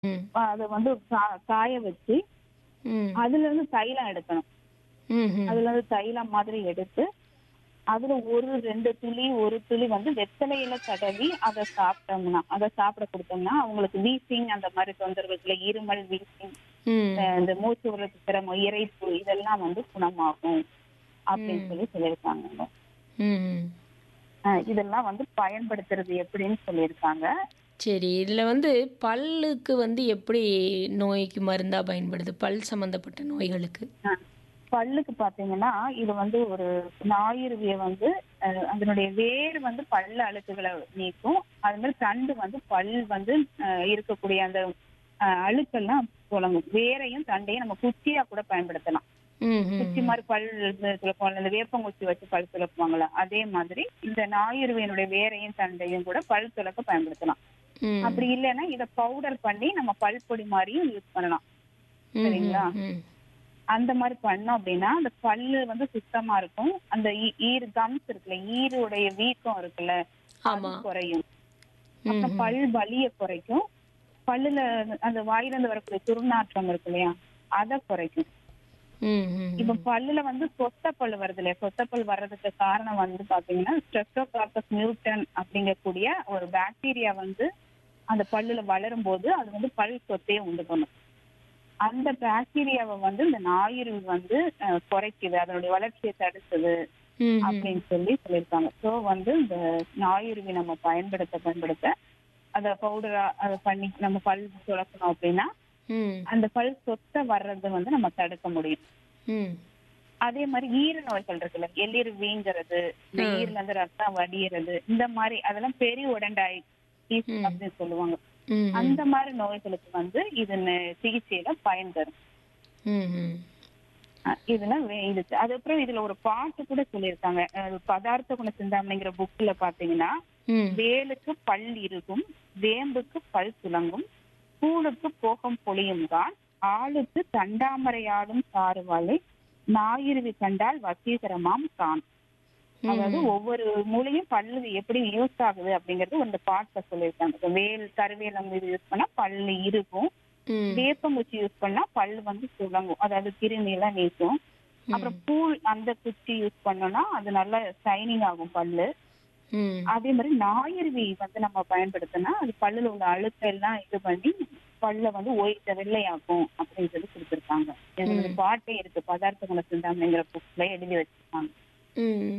ம். அதை வந்து கா- காய வச்சு ம். அதுல இருந்து தைலம் எடுக்கணும் ம்ஹும். அதுல இருந்து தைலம் மாதிரி எடுத்து அதுல ஒரு ரெண்டு துளி ஒரு துளி வந்து வெத்தலையில தடவி அதை சாப்பிட்டோம்னா அதை சாப்பிட கொடுத்தோம்னா அவங்களுக்கு வீசிங் அந்த மாதிரி தொந்தரவுல இருமல் வீசிங் ம். இந்த மூச்சு விடுறது சிரமம் இறைப்பு இதெல்லாம் வந்து குணமாகும் அப்படின்னு சொல்லி சொல்லியிருக்காங்க ம். அஹ் இதெல்லாம் வந்து பயன்படுத்துறது எப்படின்னு சொல்லியிருக்காங்க சரி இதில் வந்து பல்லுக்கு வந்து எப்படி நோய்க்கு மருந்தாக பயன்படுது பல் சம்மந்தப்பட்ட நோய்களுக்கு அஹ் பல்லுக்கு பாத்தீங்கன்னா இது வந்து ஒரு ஞாயிறுவிய வந்து அஹ், அதனுடைய வேர் வந்து பல்ல அழுக்குகளை நீக்கும் அது மாதிரி தண்டு வந்து பல் வந்து அஹ், இருக்கக்கூடிய அந்த அஹ், அழுக்கெல்லாம் தொடங்கும் வேரையும் தண்டையும் நம்ம குச்சியா கூட பயன்படுத்தலாம் ம் ம். குச்சி மாதிரி பல் துளப்போம் இந்த வேப்பங்குச்சி வச்சு பல் துளக்குவாங்களா அதே மாதிரி இந்த ஞாயிறுவியனுடைய வேரையும் தண்டையும் கூட பல் துளக்க பயன்படுத்தலாம் ம். அப்படி இல்லைன்னா இத பவுடர் பண்ணி நம்ம பல் பொடி மாதிரியும் யூஸ் பண்ணலாம் ம், சரிங்களா? ம். அந்த மாதிரி பண்ணோம் அப்படின்னா அந்த பல்லு வந்து சுத்தமா இருக்கும் அந்த ஈ- ஈர் கம்ஸ் இருக்குல்ல ஈருடைய வீக்கம் இருக்குல்ல அது ஆமா குறையும் ம், அப்புறம் பல் வலிய குறைக்கும் பல்லுல அந்த வாயிலிருந்து வரக்கூடிய துர்நாற்றம் இருக்கு இல்லையா அதை குறைக்கும் ம், ம். இப்ப பல்லுல வந்து சொத்த பல் வருது இல்லையா சொத்த பல் வர்றதுக்கு காரணம் வந்து பாத்தீங்கன்னா ஸ்ட்ரெப்டோகார்பஸ் மியூட்டன் அப்படிங்கக்கூடிய ஒரு பாக்டீரியா வந்து அந்த பல்லுல வளரும் போது அது வந்து பல் சொத்தையை உண்டு பண்ணும் அந்த பாக்டீரியாவை வந்து இந்த ஞாயிறு வந்து அஹ், குறைக்குது அதனுடைய வளர்ச்சியை தடுக்குது ம், ம். அப்படின்னு சொல்லி சொல்லியிருக்காங்க ஸோ வந்து இந்த ஞாயிறுவி நம்ம பயன்படுத்த பயன்படுத்த அதை பவுடரா அதை பண்ணி நம்ம பல் துளக்கணும் அப்படின்னா ம், அந்த பல் சொத்தை வர்றது வந்து நம்ம தடுக்க முடியும் ம். அதே மாதிரி ஈர நோய்கள் இருக்குல்ல எளிர் வீங்கிறது இந்த ஆ. ஈரல இருந்து ரத்தம் வடியறது இந்த மாதிரி அதெல்லாம் பெரிய உடண்டாய் ம். அப்படின்னு சொல்லுவாங்க ம், ம். அந்த மாதிரி நோய்களுக்கு வந்து இது ந- சிகிச்சையில பயன் தரும் ம், ம். அஹ் இதெல்லாம் வே- இது அதுக்கப்புறம் இதுல ஒரு பாட்டு கூட சொல்லியிருக்காங்க அஹ் பதார்த்த குண சிந்தாமணிங்கிற புக்ல பாத்தீங்கன்னா ம். வேலுக்கு பல் இருக்கும் வேம்புக்கு பல் துலங்கும் கூழுக்கு போகம் பொழியும் தான் ஆளுக்கு தண்டாமரையாடும் சாறுவாளை ஞாயிறுவி கண்டால் வசீகரமாம் தான் அதாவது ஒவ்வொரு மூலையும் பல்லு எப்படி யூஸ் ஆகுது அப்படிங்கறது அந்த பாட்டுல சொல்லியிருக்காங்க இப்ப வேல் கருவேலம் இது யூஸ் பண்ணா பல்லு இருக்கும் ம். வேப்பங்குச்சி யூஸ் பண்ணா பல்லு வந்து துலங்கும் அதாவது கிருமி எல்லாம் நீக்கும் அப்புறம் பூல் அந்த குச்சி யூஸ் பண்ணோம்னா அது நல்லா ஷைனிங் ஆகும் பல்லு ம். அதே மாதிரி ஞாயிறுவி வந்து நம்ம பயன்படுத்தினா அது பல்லுல உள்ள அழுக்கெல்லாம் இது பண்ணி பல்ல வந்து ஒயிட்ட வெள்ளையாக்கும் அப்படின்னு சொல்லி கொடுத்துருக்காங்க இது ஒரு பாட்டே இருக்கு பதார்த்த குண சிந்தாமணிங்கிற புக்ல எழுதி வச்சிருக்காங்க ம்.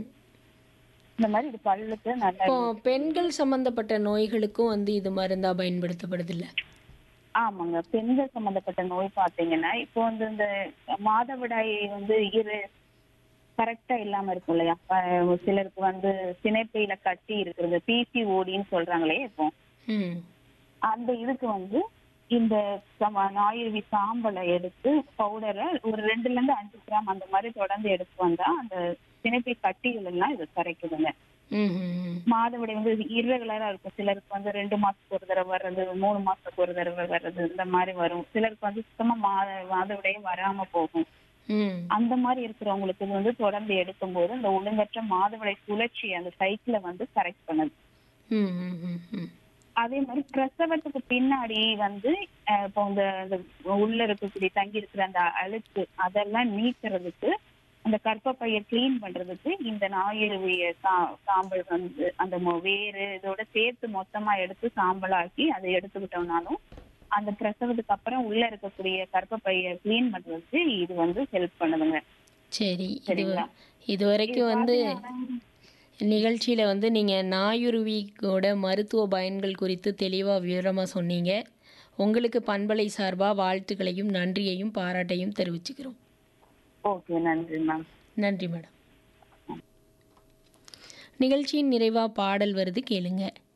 இந்த மாதிரி இது பல்லுக்கு நல்ல இப்போ பெண்கள் சம்பந்தப்பட்ட நோய்களுக்கும் வந்து இது மருந்தா பயன்படுத்தப்படுது இல்ல ஆமாங்க பெண்கள் சம்பந்தப்பட்ட நோய் பாத்தீங்கன்னா இப்போ வந்து இந்த மாதவிடாய் வந்து இரு கரெக்டா இல்லாம இருக்கும் இல்லையா அஹ் சிலருக்கு வந்து சினைப்பையில கட்டி இருக்கிறது பிசிஓடின்னு சொல்றாங்களே இப்போ ம். அந்த இதுக்கு வந்து இந்த சம- ஞாயிறுவி சாம்பலை எடுத்து பவுடரை ஒரு ரெண்டுல இருந்து அஞ்சு கிராம் அந்த மாதிரி தொடர்ந்து எடுத்து வந்தா அந்த சினைப்பை கட்டிகள் எல்லாம் இது கரைக்குதுங்க ம், ம், ம். மாதவிடை வந்து irregular-ஆ இருக்கும் சிலருக்கு வந்து ரெண்டு மாசத்துக்கு ஒரு தடவை வர்றது மூணு மாசத்துக்கு ஒரு தடவை வர்றது இந்த மாதிரி வரும் சிலருக்கு வந்து சுத்தமா மாத மாதவிடையே வராம போகும் ம். அந்த மாதிரி இருக்கிறவங்களுக்கு இது வந்து தொடர்ந்து எடுக்கும்போது இந்த ஒழுங்கற்ற மாதவிடை சுழற்சி அந்த சைக்கிளை வந்து கரெக்ட் பண்ணுது ம், ம், ம், ம். அதே மாதிரி பிரசவத்துக்கு பின்னாடி வந்து அஹ், இப்போ இந்த இந்த உள்ள இருக்கக்கூடிய தங்கி இருக்கிற அந்த அழுக்கு அதெல்லாம் நீக்கிறதுக்கு அந்த கர்ப்பப்பையை க்ளீன் பண்றதுக்கு இந்த ஞாயிறுவிய சா- சாம்பல் வந்து அந்த மொ- வேரு இதோட சேர்த்து மொத்தமா எடுத்து சாம்பலாக்கி அதை எடுத்துக்கிட்டோம்னாலும் அந்த பிரசவத்துக்கு அப்புறம் உள்ள இருக்கக்கூடிய கர்ப்பப்பையை க்ளீன் பண்றதுக்கு இது வந்து ஹெல்ப் பண்ணுதுங்க சரி இது சரிங்களா? இது வரைக்கும் வந்து நிகழ்ச்சியில் வந்து நீங்கள் நாயுருவியோட மருத்துவ பயன்கள் குறித்து தெளிவாக விவரமாக சொன்னீங்க உங்களுக்கு பண்பலை சார்பாக வாழ்த்துக்களையும் நன்றியையும் பாராட்டையும் தெரிவிச்சுக்கிறோம் ஓகே நன்றி மேம் நன்றி மேடம் நிகழ்ச்சியின் நிறைவாக பாடல் வருது கேளுங்க